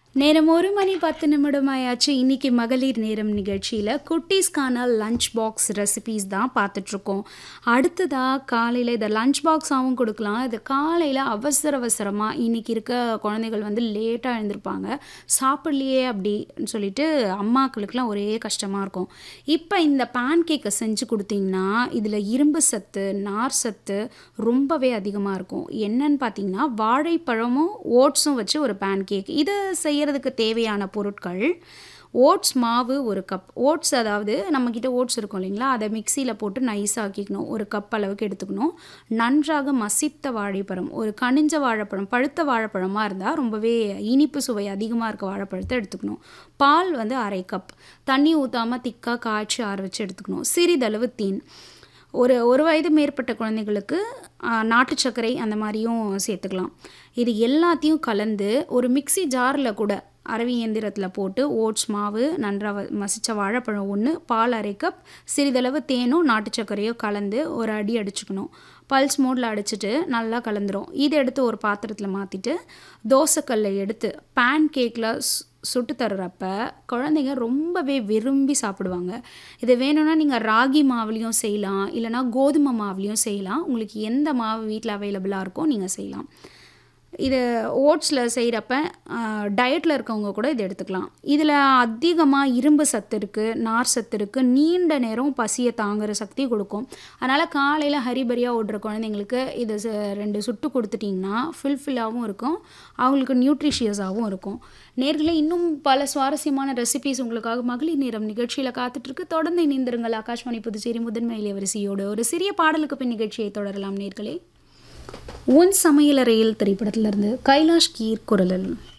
நேரம் ஒரு மணி பத்து நிமிடமாயாச்சு இன்னைக்கு மகளிர் நேரம் நிகழ்ச்சியில் குட்டீஸ்க்கான லஞ்ச் பாக்ஸ் ரெசிபீஸ் தான் பார்த்துட்ருக்கோம் அடுத்ததாக காலையில் இதை லஞ்ச் பாக்ஸாகவும் கொடுக்கலாம் இது காலையில் அவசர அவசரமாக இன்னைக்கு இருக்க குழந்தைகள் வந்து லேட்டாக எழுந்திருப்பாங்க சாப்பிட்லையே அப்படின்னு சொல்லிட்டு அம்மாக்களுக்கெலாம் ஒரே கஷ்டமாக இருக்கும் இப்போ இந்த பேன் கேக்கை செஞ்சு கொடுத்தீங்கன்னா இதில் இரும்பு சத்து நார் சத்து ரொம்பவே அதிகமாக இருக்கும் என்னன்னு பார்த்தீங்கன்னா வாழைப்பழமும் ஓட்ஸும் வச்சு ஒரு பேன் கேக் இது செய்யறதுக்கு தேவையான பொருட்கள் ஓட்ஸ் மாவு ஒரு கப் ஓட்ஸ் அதாவது நம்மக்கிட்ட ஓட்ஸ் இருக்கும் இல்லைங்களா அதை மிக்சியில் போட்டு நைஸாக ஆக்கிக்கணும் ஒரு கப் அளவுக்கு எடுத்துக்கணும் நன்றாக மசித்த வாழைப்பழம் ஒரு கனிஞ்ச வாழைப்பழம் பழுத்த வாழைப்பழமாக இருந்தால் ரொம்பவே இனிப்பு சுவை அதிகமாக இருக்க வாழைப்பழத்தை எடுத்துக்கணும் பால் வந்து அரை கப் தண்ணி ஊற்றாமல் திக்காக காய்ச்சி ஆற வச்சு எடுத்துக்கணும் சிறிதளவு தீன் ஒரு ஒரு வயது மேற்பட்ட குழந்தைகளுக்கு ஆ, நாட்டு சர்க்கரை அந்த மாதிரியும் சேர்த்துக்கலாம் இது எல்லாத்தையும் கலந்து ஒரு மிக்ஸி ஜாரில் கூட அரவி இயந்திரத்தில் போட்டு ஓட்ஸ் மாவு நன்றாக மசித்த வாழைப்பழம் ஒன்று பால் அரை கப் சிறிதளவு தேனும் நாட்டு சர்க்கரையோ கலந்து ஒரு அடி அடிச்சுக்கணும் பல்ஸ் மோடில் அடிச்சுட்டு நல்லா கலந்துரும் இதை எடுத்து ஒரு பாத்திரத்தில் மாற்றிட்டு தோசைக்கல்லை எடுத்து பேன் கேக்கில் சுட்டு தர்றப்ப குழந்தைங்க ரொம்பவே விரும்பி சாப்பிடுவாங்க இது வேணும்னா நீங்கள் ராகி மாவுலேயும் செய்யலாம் இல்லைனா கோதுமை மாவுலேயும் செய்யலாம் உங்களுக்கு எந்த மாவு வீட்டில் அவைலபிளாக இருக்கோ நீங்கள் செய்யலாம் இது ஓட்ஸில் செய்கிறப்ப டயட்டில் இருக்கவங்க கூட இதை எடுத்துக்கலாம் இதில் அதிகமாக இரும்பு சத்து இருக்குது நார் சத்து இருக்குது நீண்ட நேரம் பசியை தாங்குற சக்தி கொடுக்கும் அதனால் காலையில் ஹரிபரியாக ஓடுற குழந்தைங்களுக்கு இதை ச- ரெண்டு சுட்டு கொடுத்துட்டிங்கன்னா ஃபுல்ஃபில்லாகவும் இருக்கும் அவங்களுக்கு நியூட்ரிஷியஸாகவும் இருக்கும் நேர்களே இன்னும் பல சுவாரஸ்யமான ரெசிபிஸ் உங்களுக்காக மகளிர் நேரம் நிகழ்ச்சியில் காத்துட்ருக்கு தொடர்ந்து இணைந்திருங்கள் ஆகாஷ்வாணி புதுச்சேரி முதன்மை இளவரசியோடு ஒரு சிறிய பாடலுக்கு பின் நிகழ்ச்சியை தொடரலாம் நேர்களே உன் சமையலறையில் திரைப்படத்திலிருந்து கைலாஷ் கீர் குரலில்